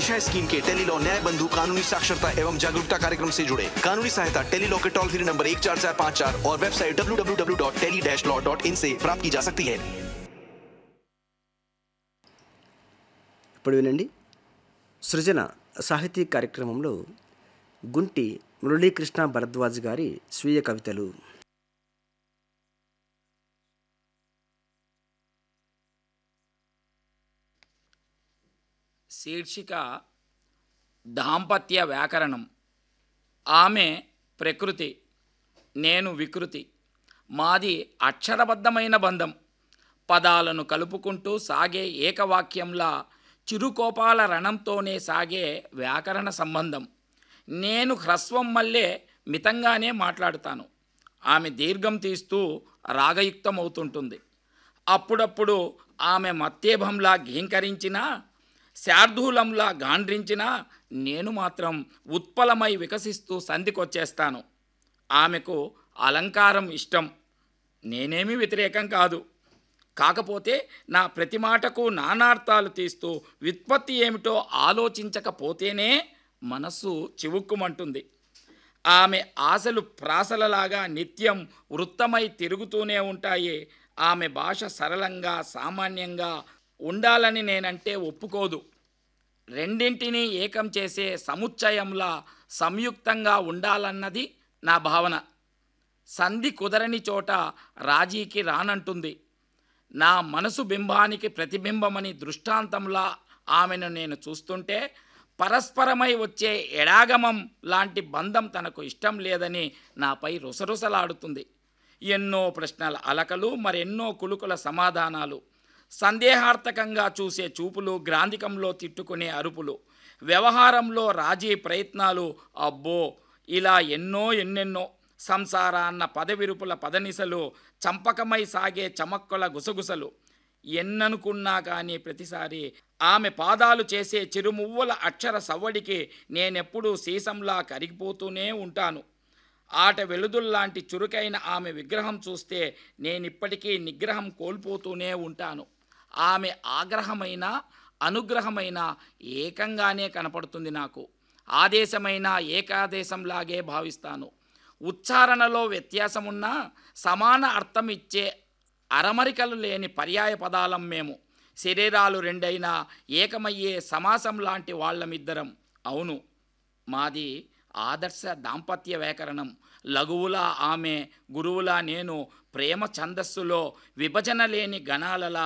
दिशा scheme के Tele-Law न्याय बंधु कानूनी साक्षरता एवं जागरूकता कार्यक्रम से जुड़े कानूनी सहायता टेलीलॉ के टोल फ्री नंबर एक चार चार पाँच चार और website W W W dot tele dash law dot in से प्राप्त की जा सकती है ఇప్పుడు వినండి సృజన సాహితీ కార్యక్రమంలో గుంటి మురళీకృష్ణ భరద్వాజ్ గారి స్వీయ కవితలు శీర్షిక దాంపత్య వ్యాకరణం ఆమె ప్రకృతి నేను వికృతి మాది అక్షరబద్ధమైన బంధం పదాలను కలుపుకుంటూ సాగే ఏకవాక్యంలా చిరుకోపాల రణంతోనే సాగే వ్యాకరణ సంబంధం నేను హ్రస్వం మల్లే మితంగానే మాట్లాడుతాను ఆమె దీర్ఘం తీస్తూ రాగయుక్తమవుతుంటుంది అప్పుడప్పుడు ఆమె మత్తేభంలా ఘీంకరించినా శార్దూలంలా గాండ్రించినా నేను మాత్రం ఉత్పలమై వికసిస్తూ సంధికొచ్చేస్తాను ఆమెకు అలంకారం ఇష్టం నేనేమీ వ్యతిరేకం కాదు కాకపోతే నా ప్రతి మాటకు నానార్థాలు తీస్తూ వ్యుత్పత్తి ఏమిటో ఆలోచించకపోతేనే మనస్సు చివుక్కుమంటుంది ఆమె ఆశలు ప్రాసలలాగా నిత్యం వృత్తమై తిరుగుతూనే ఉంటాయి ఆమె భాష సరళంగా సామాన్యంగా ఉండాలని నేనంటే ఒప్పుకోదు రెండింటినీ ఏకం చేసే సముచ్చయంలా సంయుక్తంగా ఉండాలన్నది నా భావన సంధి కుదరని చోట రాజీకి రానంటుంది నా మనసు బింబానికి ప్రతిబింబమని దృష్టాంతంలా ఆమెను నేను చూస్తుంటే పరస్పరమై వచ్చే ఎడాగమం లాంటి బంధం తనకు ఇష్టం లేదని నాపై రుసరుసలాడుతుంది ఎన్నో ప్రశ్నల అలకలు మరెన్నో కులుకుల సమాధానాలు సందేహార్థకంగా చూసే చూపులు గ్రాంధికంలో తిట్టుకునే అరుపులు వ్యవహారంలో రాజీ ప్రయత్నాలు అబ్బో ఇలా ఎన్నో ఎన్నెన్నో సంసార అన్న పదవిరుపుల పదనిసలు చంపకమై సాగే చమక్కుల గుసగుసలు ఎన్ననుకున్నా కానీ ప్రతిసారి ఆమె పాదాలు చేసే చిరుమువ్వల అక్షర సవ్వడికి నేనెప్పుడూ సీసంలా కరిగిపోతూనే ఉంటాను ఆట వెలుదుల్లాంటి చురుకైన ఆమె విగ్రహం చూస్తే నేనిప్పటికీ నిగ్రహం కోల్పోతూనే ఉంటాను ఆమె ఆగ్రహమైన అనుగ్రహమైన ఏకంగానే కనపడుతుంది నాకు ఆదేశమైన ఏకాదేశంలాగే భావిస్తాను ఉచ్చారణలో వ్యత్యాసమున్నా సమాన అర్థం ఇచ్చే అరమరికలు లేని పర్యాయ పదాలం మేము శరీరాలు రెండైనా ఏకమయ్యే సమాసం లాంటి వాళ్ళమిద్దరం అవును మాది ఆదర్శ దాంపత్య వ్యాకరణం లఘువులా ఆమె గురువులా నేను ప్రేమ ఛందస్సులో విభజన లేని గణాలలా